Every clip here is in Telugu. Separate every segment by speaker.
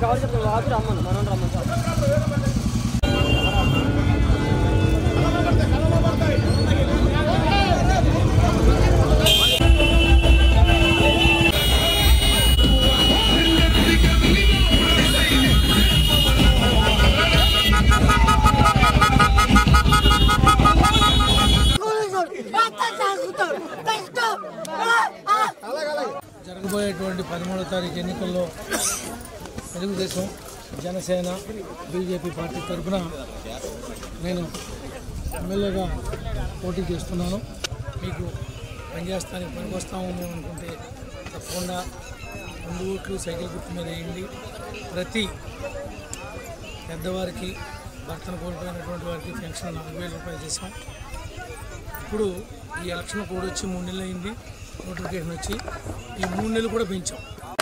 Speaker 1: కావాలి చెప్తాను వాపి రమ్మను మనం రమ్మని సార్
Speaker 2: జరగబోయేటువంటి పదమూడో తారీఖు ఎన్నికల్లో తెలుగుదేశం జనసేన బీజేపీ పార్టీ తరఫున నేను ఎమ్మెల్యేగా పోటీ చేస్తున్నాను మీకు పనిచేస్తానికి పనికొస్తాము మేము అనుకుంటే తప్పకుండా రెండు ఓట్లు సైకిల్ గుర్తు మీద వేయండి ప్రతి పెద్దవారికి భర్తను కోల్పోయినటువంటి వారికి పెన్షన్ నాలుగు వేల రూపాయలు చేశాం ఇప్పుడు ఈ ఎలక్షన్ కూడా వచ్చి మూడు నెలలు అయింది నోటిఫికేషన్ వచ్చి ఈ మూడు నెలలు కూడా పెంచాం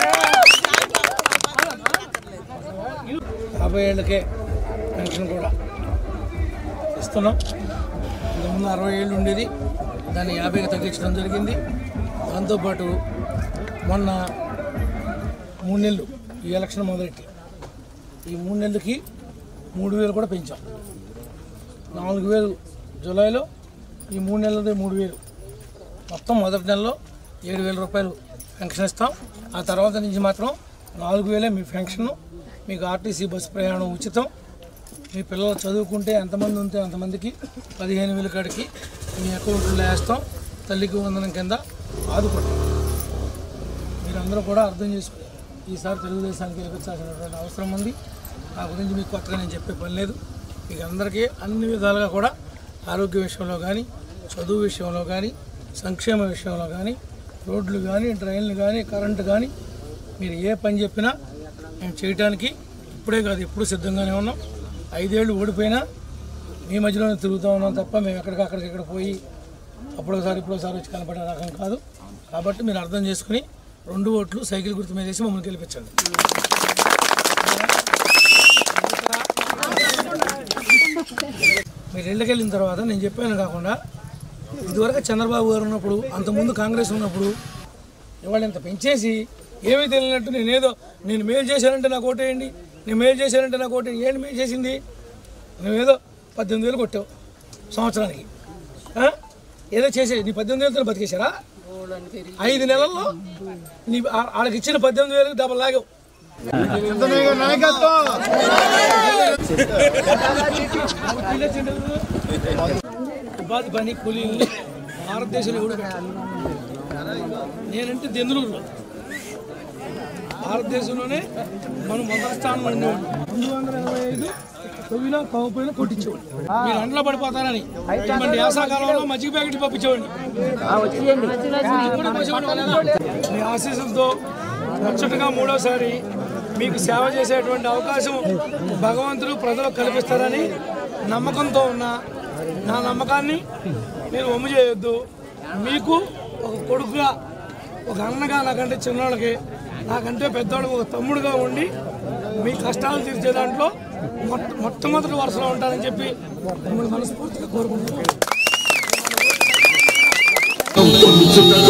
Speaker 2: యాభై ఏళ్ళకే పెన్షన్ కూడా ఇస్తున్నాం ఇంతకుముందు అరవై ఏళ్ళు ఉండేది దాన్ని యాభైకి తగ్గించడం జరిగింది దాంతోపాటు మొన్న మూడు నెలలు ఈ ఎలక్షన్ మొదలెట్టి ఈ మూడు నెలలకి మూడు వేలు కూడా పెంచాం నాలుగు వేలు జూలైలో ఈ మూడు నెలలది మూడు వేలు మొత్తం మొదటి నెలలో ఏడు వేల రూపాయలు పెన్షన్ ఇస్తాం ఆ తర్వాత నుంచి మాత్రం నాలుగు వేలే మీ పెన్షన్ మీకు ఆర్టీసీ బస్సు ప్రయాణం ఉచితం మీ పిల్లలు చదువుకుంటే ఎంతమంది ఉంటే అంతమందికి పదిహేను వేల కాడికి మీ అకౌంట్లో వేస్తాం తల్లికి వందనం కింద ఆదుకుంటాం మీరందరూ కూడా అర్థం చేసుకోవాలి ఈసారి తెలుగుదేశానికి గెలిపించాల్సినటువంటి అవసరం ఉంది ఆ గురించి మీకు కొత్తగా నేను చెప్పే పని లేదు మీకు అందరికీ అన్ని విధాలుగా కూడా ఆరోగ్య విషయంలో కానీ చదువు విషయంలో కానీ సంక్షేమ విషయంలో కానీ రోడ్లు కానీ ట్రైన్లు కానీ కరెంటు కానీ మీరు ఏ పని చెప్పినా మేము చేయడానికి ఇప్పుడే కాదు ఎప్పుడు సిద్ధంగానే ఉన్నాం ఐదేళ్ళు ఓడిపోయినా మీ మధ్యలోనే తిరుగుతూ ఉన్నాం తప్ప మేము ఎక్కడికి అక్కడికి ఇక్కడ పోయి అప్పుడోసారి ఇప్పుడోసారి వచ్చి కనపడే రకం కాదు కాబట్టి మీరు అర్థం చేసుకుని రెండు ఓట్లు సైకిల్ గుర్తు మీద వేసి మమ్మల్ని గెలిపించండి మీరు ఇళ్ళకి వెళ్ళిన తర్వాత నేను చెప్పాను కాకుండా ఇదివరకు చంద్రబాబు గారు ఉన్నప్పుడు అంతకుముందు కాంగ్రెస్ ఉన్నప్పుడు ఇవాళ ఇంత పెంచేసి ఏమీ తెలియనట్టు నేనేదో నేను మేలు చేశానంటే నాకు ఓటేయండి నేను మేలు చేశానంటే నాకు ఓటేయండి ఏంటి మేలు చేసింది నువ్వేదో పద్దెనిమిది వేలు కొట్టావు సంవత్సరానికి ఆ? ఏదో చేసే నీ పద్దెనిమిది వేలతో బతికేశారా ఐదు నెలల్లో నీ ఆ- వాళ్ళకి ఇచ్చిన పద్దెనిమిది వేలకు డబ్బులు లాగావు ఉపాధి పని కూలీలు భారతదేశంలో ఎవడు పెట్టాలి నేనంటే దెందులూరులో భారతదేశంలోనే మనం మొదటి స్థానంలో ఉండేవాడు రెండు వందల ఎనభై ఐదు తొమ్మిదిలో పవపోయినా కొట్టించేవాడు మీరు అంట్లో పడిపోతారని ఇటువంటి వేసాకాలంలో మజ్జిగ ప్యాకెట్ పంపించేవాడిని ఇప్పుడు పసివాడు మీ ఆశీస్సులతో ముచ్చటగా మూడోసారి మీకు సేవ చేసేటువంటి అవకాశం భగవంతుడు ప్రజలకు కల్పిస్తారని నమ్మకంతో ఉన్నా నా నమ్మకాన్ని నేను ఒమ్ము చేయొద్దు మీకు ఒక కొడుకుగా ఒక అన్నగా నాకంటే చిన్నవాళ్ళకి నాకంటే పెద్దవాళ్ళకి ఒక తమ్ముడుగా ఉండి మీ కష్టాలు తీర్చే దాంట్లో మొట్ట మొట్టమొదటి వరుసలో ఉంటానని చెప్పి మిమ్మల్ని మనస్ఫూర్తిగా కోరుకుంటున్నాను